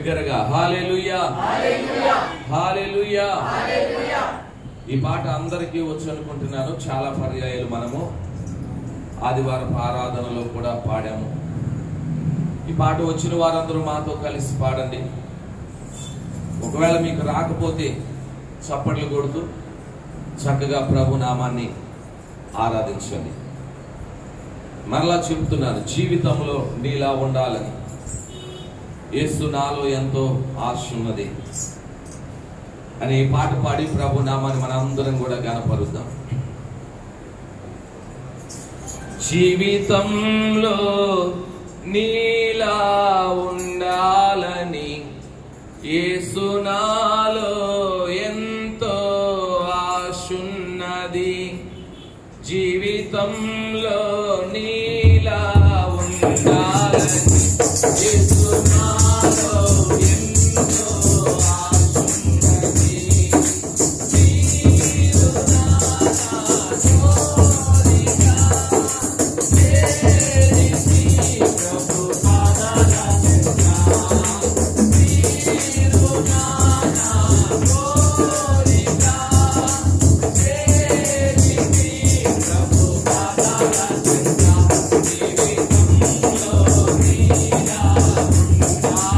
బిగ్గరగా hallelujah hallelujah ఈ పాట అందరికీ వచ్చు అనుకుంటున్నాను చాలా పర్యాయాలు మనము ఆదివారం ఆరాధనలో కూడా పాడాము ఈ పాట వచ్చిన వారందరూ మాతో కలిసి పాడండి ఒకవేళ మీకు రాకపోతే చప్పట్లు కొడుతూ చక్కగా ప్రభు నామాన్ని ఆరాధించండి మరలా చెబుతున్నాను జీవితంలో నీలా ఉండాలని యేసు నాలో ఎంతో ఆశ ఉన్నది అని ఈ పాట పాడి ప్రభు నామాన్ని మన అందరం కూడా గనపరుద్దాం జీవితంలో నీలా ఉండాలని యేసునాలో ఎంతో ఆశున్నది జీవితంలో నీలా ఉండాలని యేసునాలో ఎంతో ఆశున్నది నీరు నానా కోరిక చేరిసి ప్రభు పాదాల చెంత నీరు నానా కోరిక చేరిసి ప్రభు పాదాల చెంత జీవితంలో నీలా ఉండాలని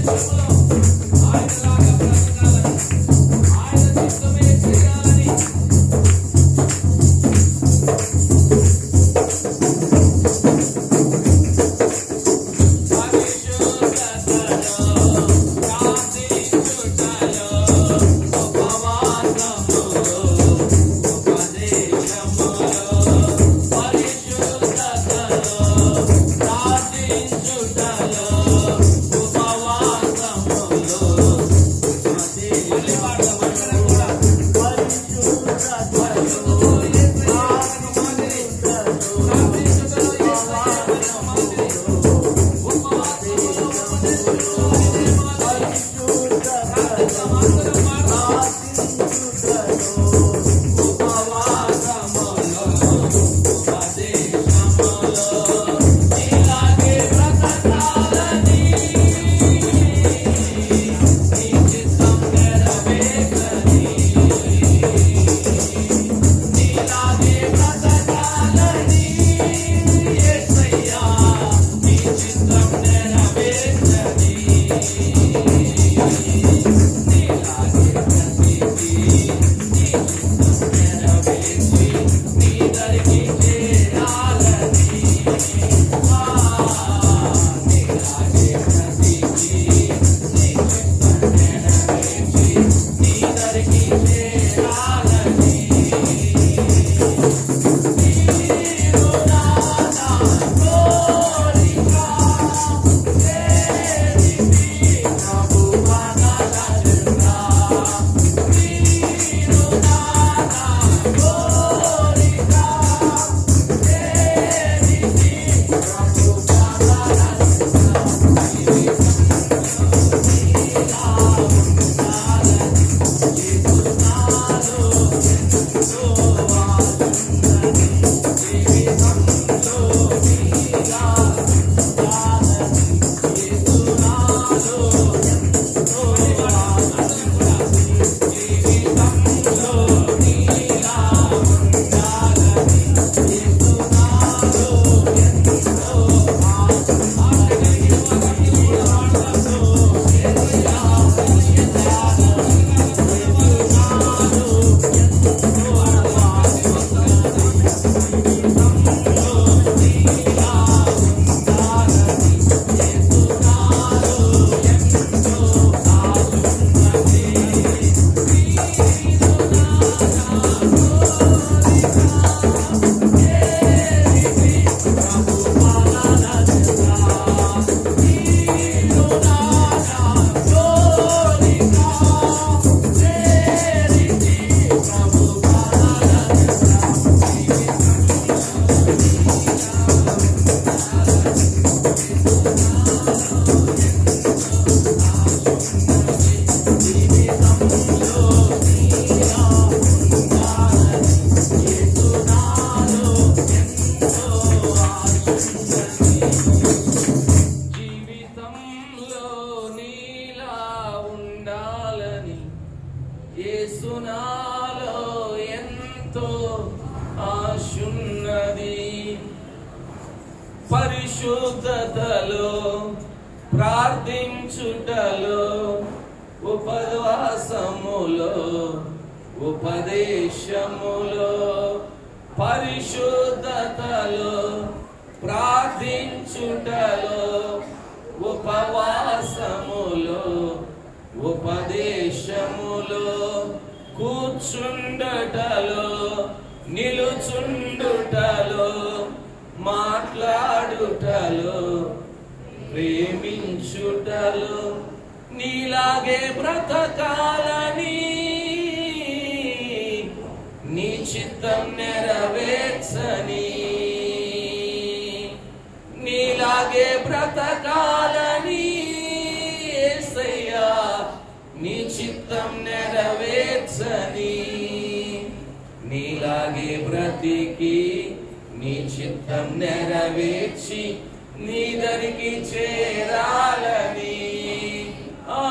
యేసునాలో ఎంతో ఆశున్నది పరిశుద్ధతలో ప్రార్థించుటలో ఉపవాసములో ఉపదేశములో పరిశుద్ధతలో ప్రార్థించుటలో ఉపవాసములో ఉపదేశములో కూర్చుండటలో నిలుచుండుటలో మాట్లాడుటలో ప్రేమించుటలో నీలాగే బ్రతకాలని నీ చిత్తం నెరవేర్చని నీలాగే బ్రతకాలని యేసయ్యా నీ చిత్తం నెరవేర్చని నీలాగే బ్రతికి నీ చిత్తం నెరవేర్చి నీ దరికి చేరాలని ఆ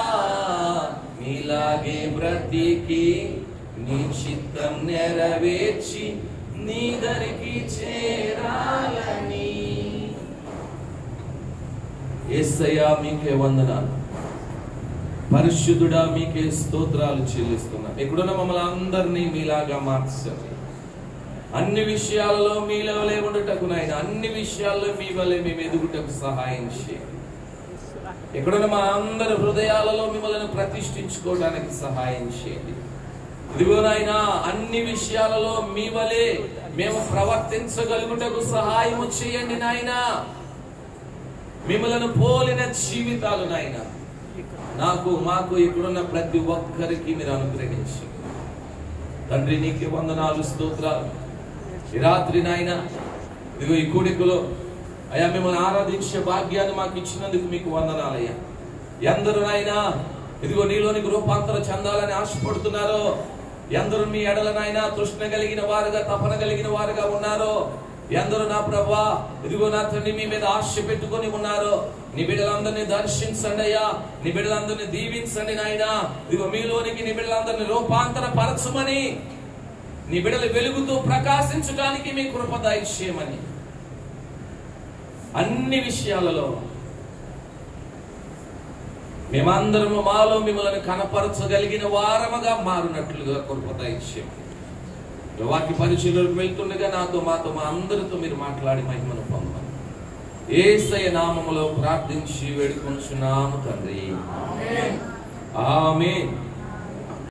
నీలాగే బ్రతికి నీ చిత్తం నెరవేర్చి నీ దరికి చేరాలని ఏసయ్యా మీకే వందనాలు పరిశుద్ధుడా మీకే స్తోత్రాలు చెల్లిస్తున్నా ఇక్కడున్న మమ్మల్ని అందరినీ మీలాగా మార్చండి అన్ని విషయాల్లో మీలో లేకుండాటకు నాయన అన్ని విషయాల్లో మీ వల్లే మేము ఎదుగుటకు సహాయం చేయండి ఎక్కడున్న మా అందరి హృదయాలలో మిమ్మల్ని ప్రతిష్ఠించుకోవడానికి సహాయం చేయండి ఇదిగో నాయన అన్ని విషయాలలో మీ వలె మేము ప్రవర్తించగలుగుటకు సహాయము చేయండి నాయన మిమ్మల్ని పోలిన జీవితాలు నాయన నాకు మాకు ఇక్కడున్న ప్రతి ఒక్కరికి మీరు అనుగ్రహించి తండ్రి నీకే వందనాలు స్తోత్రాలు ఈ రాత్రి నాయన ఇదిగో ఈ కూడికలో అయ్యా మిమ్మల్ని ఆరాధించే భాగ్యాన్ని మాకు ఇచ్చినందుకు మీకు వందనాలయ్యా ఎందరు నాయనా ఇదిగో నీలోనికి రూపాంతర చెందాలని ఆశపడుతున్నారో ఎందరు మీ ఎడలనైనా తృష్ణ కలిగిన వారుగా తపన కలిగిన వారుగా ఉన్నారో ఎందరు నా ప్రభా ఇదిగో నా తండ్రి మీ మీద ఆశ పెట్టుకొని ఉన్నారో నీ బిడ్డలందరినీ దర్శించండి అయ్యా నీ బిడ్డలందరినీ దీవించండి నాయనా ఇదిగో మీలోనికి నీ బిడ్డలందరినీ రూపాంతర పరచమని నీ బిడ్డలు వెలుగుతూ ప్రకాశించడానికి మీ కృప దయచేయమని అన్ని విషయాలలో మేమందరము మాలో మిమ్మల్ని కనపరచగలిగిన వారముగా మారినట్లుగా కృప దయచేయమని వాక్య పరిచయలోకి వెళ్తుండగా నాతో మాతో మా అందరితో మీరు మాట్లాడి మహిమను పొందమని ఏసయ నామములో ప్రార్థించి వేడుకొంచున్నాము తండ్రి ఆమేన్